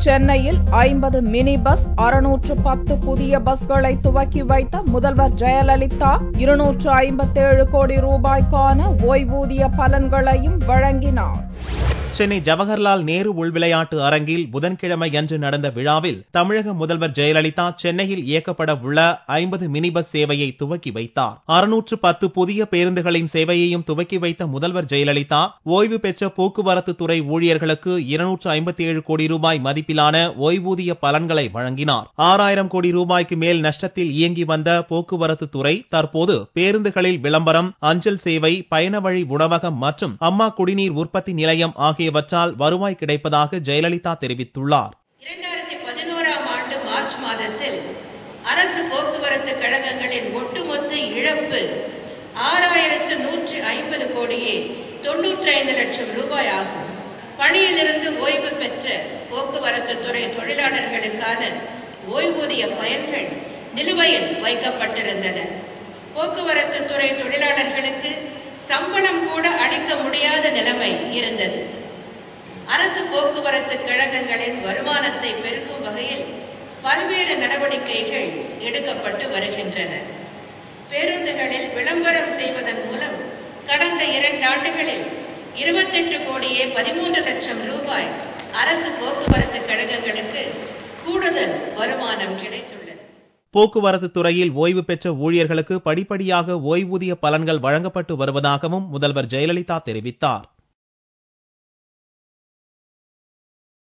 சென்னையில் ஐம்பது mini bus அறுநூற்று பத்து புதிய பஸ்களை துவக்கி வைத்த முதல்வர் ஜெயலலிதா இருநூற்று ஐம்பத்தேழு கோடி ரூபாய்க்கான ஓய்வூதிய பலன்களையும் வழங்கினார் சென்னை ஜவஹர்லால் நேரு உள்விளையாட்டு அரங்கில் புதன்கிழமை அன்று நடந்த விழாவில் தமிழக முதல்வர் ஜெயலலிதா சென்னையில் இயக்கப்பட உள்ள ஐம்பது மினி பஸ் சேவையை துவக்கி வைத்தார் அறுநூற்று பத்து புதிய பேருந்துகளின் சேவையையும் துவக்கி வைத்த முதல்வர் ஜெயலலிதா ஓய்வு பெற்ற போக்குவரத்து துறை ஊழியர்களுக்கு இருநூற்று ஐம்பத்தி ஏழு கோடி ரூபாய் மதிப்பிலான ஓய்வூதிய பலன்களை வழங்கினார் ஆறாயிரம் கோடி ரூபாய்க்கு மேல் நஷ்டத்தில் இயங்கி வந்த போக்குவரத்து துறை தற்போது பேருந்துகளில் விளம்பரம் அஞ்சல் சேவை பயண வழி உணவகம் மற்றும் அம்மா குடிநீர் உற்பத்தி நிலையம் ஆகியவற்றால் வருவாய் கிடைப்பதாக ஜெயலலிதா தெரிவித்துள்ளார் இரண்டாயிரத்தி பதினோராம் ஆண்டு மார்ச் மாதத்தில் அரசு போக்குவரத்து கழகங்களின் ஒட்டுமொத்த இழப்பு ஆறாயிரத்து நூற்று ஐம்பது கோடியே தொன்னூற்றி ஐந்து லட்சம் ரூபாய் ஆகும் பணியிலிருந்து ஓய்வு பெற்ற போக்குவரத்து துறை தொழிலாளர்களுக்கான ஓய்வூதிய பயன்கள் நிலுவையில் வைக்கப்பட்டிருந்தன போக்குவரத்து துறை தொழிலாளர்களுக்கு சம்பளம் கூட அளிக்க முடியாத நிலைமை இருந்தது அரசு போக்குவரத்து கழகங்களின் வருமானத்தை பெருக்கும் வகையில் பல்வேறு நடவடிக்கைகள் எடுக்கப்பட்டு வருகின்றன பேருந்துகளில் விளம்பரம் செய்வதன் மூலம் கடந்த இரண்டு ஆண்டுகளில் இருபத்தெட்டு கோடியே பதிமூன்று லட்சம் ரூபாய் அரசு போக்குவரத்து கழகங்களுக்கு கூடுதல் வருமானம் கிடைத்துள்ளது போக்குவரத்து துறையில் ஓய்வு பெற்ற ஊழியர்களுக்கு படிப்படியாக ஓய்வூதிய பலன்கள் வழங்கப்பட்டு வருவதாகவும் முதல்வர் ஜெயலலிதா தெரிவித்தார்